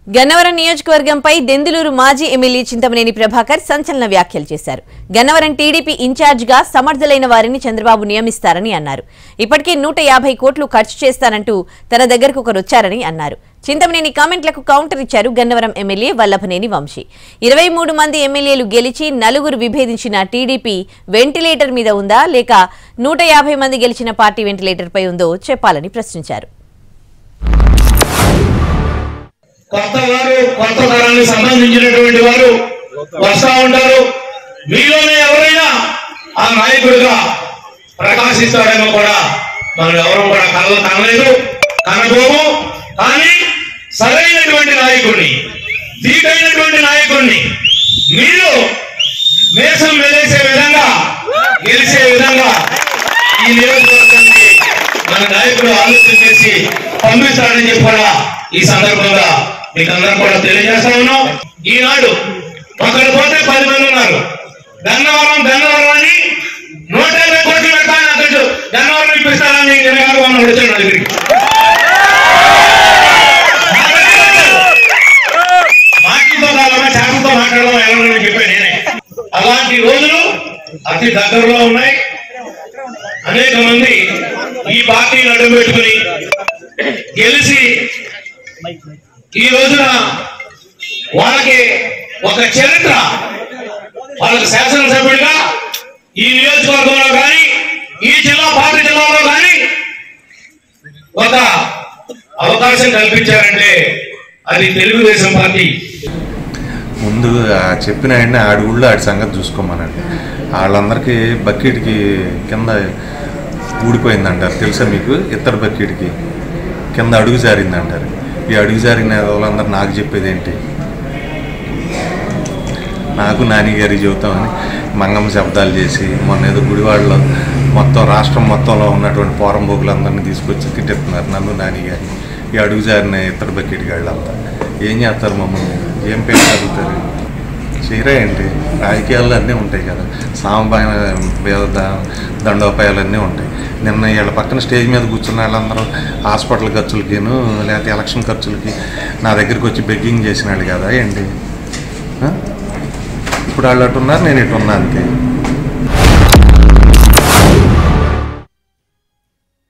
గన్నవరం నియోజకవర్గంపై దెందులూరు మాజీ ఎమ్మెల్యే చింతమనేని ప్రభాకర్ సంచలన వ్యాఖ్యలు చేశారు గన్నవరం టీడీపీ ఇన్ఛార్జిగా సమర్థులైన వారిని చంద్రబాబు నియమిస్తారని అన్నారు ఇప్పటికే నూట యాభై కోట్లు ఖర్చు చేస్తానంటూ తన దగ్గరకు ఒకరు వచ్చారని అన్నారు చింతమనేని కామెంట్లకు కౌంటర్ ఇచ్చారు గన్నవరం ఎమ్మెల్యే వల్లభనేని వంశీ ఇరవై మూడు మంది ఎమ్మెల్యేలు గెలిచి నలుగురు విభేదించిన టీడీపీ వెంటిలేటర్ మీద ఉందా లేక నూట యాభై మంది గెలిచిన పార్టీ వెంటిలేటర్పై ఉందో చెప్పాలని ప్రశ్నించారు కొత్త వారు కొత్త తరానికి సంబంధించినటువంటి వారు వస్తా ఉంటారు మీలోనే ఎవరైనా ఆ నాయకుడిగా ప్రకాశిస్తాడేమో కూడా మనం ఎవరు కూడా కల కనలేదు కనబోము కానీ సరైనటువంటి నాయకుడిని దీటైనటువంటి నాయకుడిని మీరు మేసం వెలేసే విధంగా గెలిచే విధంగా ఈ నియోజకవర్గానికి మన నాయకుడు ఆలోచన చేసి పంపిస్తాడని చెప్పి కూడా ఈ సందర్భంగా మీకు అందరం కూడా తెలియజేస్తా ఉన్నాం ఈనాడు ఒకరు పోతే పది మంది ఉన్నారు గన్నవరం గన్నవరం అని నూట యాభై కోట్లు పెట్టాలని అతడు గన్నవరం ఇప్పిస్తారని జనగారు మనం వచ్చాడు నా దగ్గరికి మాటలతో కావాలన్నా చేపలతో మాట్లాడడం ఎవరైనా చెప్పాను నేనే అలాంటి రోజులు అతి దగ్గరలో ఉన్నాయి అనేక మంది ఈ పార్టీని అడ్డు పెట్టుకుని గెలిచి ఈ రోజున వాళ్ళకి ఒక చరిత్ర వాళ్ళకి శాసనసభ్యుడిగా ఈ నియోజకవర్గంలో కానీ ఈ జిల్లా పార్టీ జిల్లాలో కానీ ఒక అవకాశం కల్పించారంటే అది తెలుగుదేశం పార్టీ ముందు ఆ చెప్పిన ఆయన్ని ఆడి ఊళ్ళో ఆడి సంగతి చూసుకోమనండి వాళ్ళందరికీ బకెట్కి కింద ఊడిపోయిందంటారు తెలుసా మీకు ఇద్దరు బకెట్కి కింద అడుగు జారిందంటారు ఈ అడుగు జారిన వాళ్ళందరూ నాకు చెప్పేది ఏంటి నాకు నానిగారి చెబుతామని మంగమ్మ శబ్దాలు చేసి మొన్న ఏదో గుడివాడలో మొత్తం రాష్ట్రం మొత్తంలో ఉన్నటువంటి పోరంబోకులందరినీ తీసుకొచ్చి తిట్టేస్తున్నారు నన్ను నానిగారి ఈ అడుగు జారిన ఇతర బకెట్ గాళ్ళంతా ఏం చేస్తారు మమ్మల్ని ఏం పేరు చదువుతారు చీర ఏంటి రాజకీయాలు అన్నీ ఉంటాయి కదా సామపాయన దండోపాయాలు అన్నీ ఉంటాయి నిన్న వీళ్ళ పక్కన స్టేజ్ మీద కూర్చున్న వాళ్ళందరూ హాస్పిటల్ ఖర్చులకిను లేకపోతే ఎలక్షన్ ఖర్చులకి నా దగ్గరికి వచ్చి బెగ్గింగ్ చేసిన వాళ్ళు కదా ఏంటి ఆ? ఇప్పుడు వాళ్ళు అటు ఉన్నారు నేను ఇటు ఉన్నా అంతే